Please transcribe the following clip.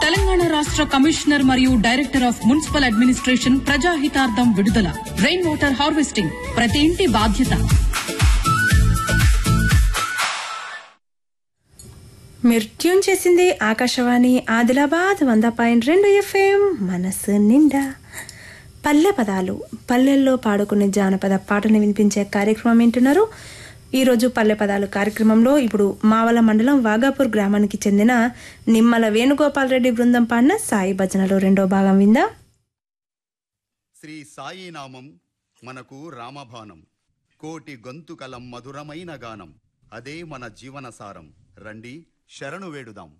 తెలంగాణ రాష్ట్ర కమిషనర్ మరియు director of municipal administration ప్రజాహితార్థం విడుదల రెయిన్ వాటర్ హార్వెస్టింగ్ ప్రతి ఇంటి బాధ్యత మీరు ట్యూన్ చేసింది ఆకాశవాణి ఆదిలాబాద్ వంద పాయింట్ రెండు ఎఫ్ఎం మనసు నిండా పల్లె పదాలు పల్లెల్లో పాడుకునే జానపద పాటను వినిపించే కార్యక్రమం వింటున్నారు ఈరోజు పల్లె పదాలు కార్యక్రమంలో ఇప్పుడు మావల మండలం వాగాపూర్ గ్రామానికి చెందిన నిమ్మల వేణుగోపాల్ రెడ్డి బృందం పాడిన సాయి భజనలో రెండో భాగం విందా శ్రీ సాయి నామం మనకు రామబాణం కోటి గొంతుకలం మధురమైన గానం అదే మన జీవనసారం రండి శరణు వేడుదాం